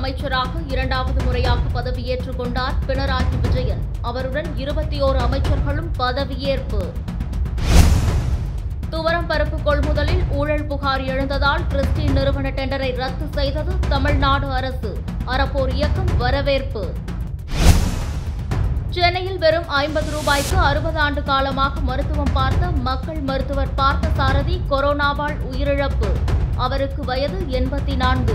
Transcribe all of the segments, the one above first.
முதலமைச்சராக இரண்டாவது முறையாக பதவியேற்றுக் கொண்டார் பினராயி விஜயன் அவருடன் இருபத்தி ஓரு அமைச்சர்களும் பதவியேற்பு துவரம் பருப்பு கொள்முதலில் ஊழல் புகார் எழுந்ததால் கிறிஸ்டின் நிறுவன டெண்டரை ரத்து செய்தது தமிழ்நாடு அரசு அறப்போர் இயக்கம் வரவேற்பு சென்னையில் வெறும் ஐம்பது ரூபாய்க்கு அறுபது ஆண்டு காலமாக மருத்துவம் பார்த்த மக்கள் மருத்துவர் பார்த்த சாரதி கொரோனாவால் உயிரிழப்பு அவருக்கு வயது எண்பத்தி நான்கு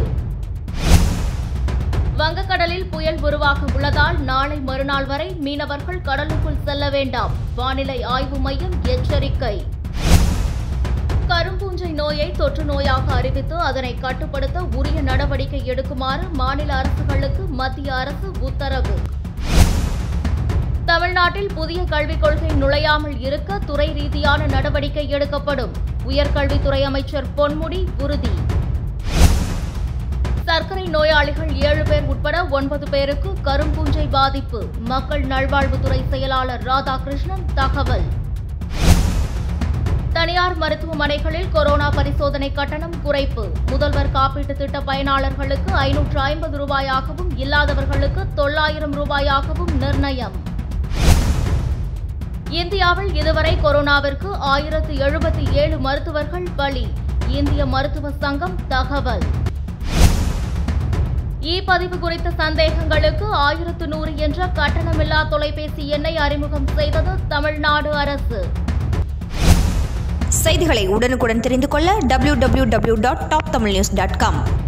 வங்கக்கடலில் புயல் உருவாக உள்ளதால் நாளை மறுநாள் வரை மீனவர்கள் கடலுக்குள் செல்ல வேண்டாம் வானிலை ஆய்வு மையம் எச்சரிக்கை கரும்பூஞ்சை நோயை தொற்று நோயாக அறிவித்து அதனை கட்டுப்படுத்த உரிய நடவடிக்கை எடுக்குமாறு மாநில அரசுகளுக்கு மத்திய அரசு உத்தரவு தமிழ்நாட்டில் புதிய கல்விக் கொள்கை நுழையாமல் இருக்க துறை ரீதியான நடவடிக்கை எடுக்கப்படும் உயர்கல்வித்துறை அமைச்சர் பொன்முடி உறுதி சர்க்கரை நோயாளிகள் ஏழு பேர் உட்பட ஒன்பது பேருக்கு கரும்பூஞ்சை பாதிப்பு மக்கள் நல்வாழ்வுத்துறை செயலாளர் ராதாகிருஷ்ணன் தகவல் தனியார் மருத்துவமனைகளில் கொரோனா பரிசோதனை கட்டணம் குறைப்பு முதல்வர் காப்பீட்டு திட்ட பயனாளர்களுக்கு ஐநூற்று ஐம்பது ரூபாயாகவும் இல்லாதவர்களுக்கு தொள்ளாயிரம் ரூபாயாகவும் நிர்ணயம் இந்தியாவில் இதுவரை கொரோனாவிற்கு ஆயிரத்து எழுபத்தி ஏழு மருத்துவர்கள் பலி இந்திய மருத்துவ சங்கம் தகவல் இ பதிவு குறித்த சந்தேகங்களுக்கு ஆயிரத்து நூறு என்ற கட்டணமில்லா தொலைபேசி எண்ணை அறிமுகம் செய்தது தமிழ்நாடு அரசு செய்திகளை உடனுக்குடன் தெரிந்து கொள்ள www.toptamilnews.com